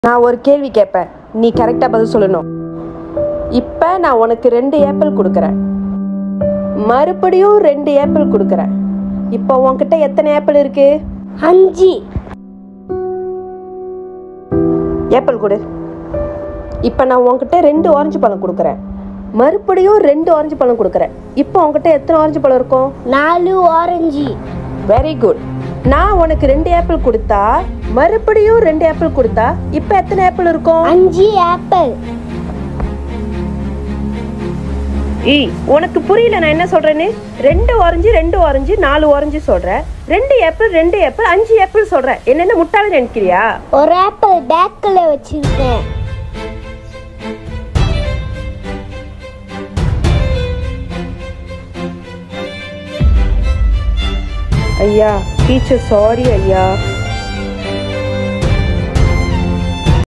நான் ஒரு கேள்வி கேட்பேன் நீ கரெக்டாக பதில் சொல்லணும் இப்போ நான் உனக்கு ரெண்டு ஏப்பிள் கொடுக்குறேன் மறுபடியும் ரெண்டு ஏப்பிள் கொடுக்குறேன் இப்போ உன்கிட்ட எத்தனை ஏப்பிள் இருக்கு அஞ்சு ஏப்பிள் கொடு இப்போ நான் உன்கிட்ட ரெண்டு ஆரஞ்சு பழம் கொடுக்குறேன் மறுபடியும் ரெண்டு ஆரஞ்சு பழம் கொடுக்குறேன் இப்போ உன்கிட்ட எத்தனை ஆரஞ்சு பழம் இருக்கும் நாலு ஆரஞ்சு வெரி குட் நான் உனக்கு ரெண்டு ஏப்பிள் கொடுத்தா மறுபடியும் ரெண்டு ஏப்பிள் கொடுத்தா இப்போ எத்தனை ஏப்பிள் இருக்கும் அஞ்சு ஆப்பிள் ஏய் உனக்கு புரியல நான் என்ன சொல்றேன்னு ரெண்டு ஆரஞ்சு ரெண்டு ஆரஞ்சு நாலு ஆரஞ்சு சொல்றேன் ரெண்டு ஏப்பிள் ரெண்டு ஏப்பிள் அஞ்சு ஏப்பிள் சொல்றேன் என்னென்ன முட்டாள நினைக்கிறியா ஒரு ஆப்பிள் பேக்கில் வச்சிருக்கேன் ஐயா டீச்சர் சாரி ஐயா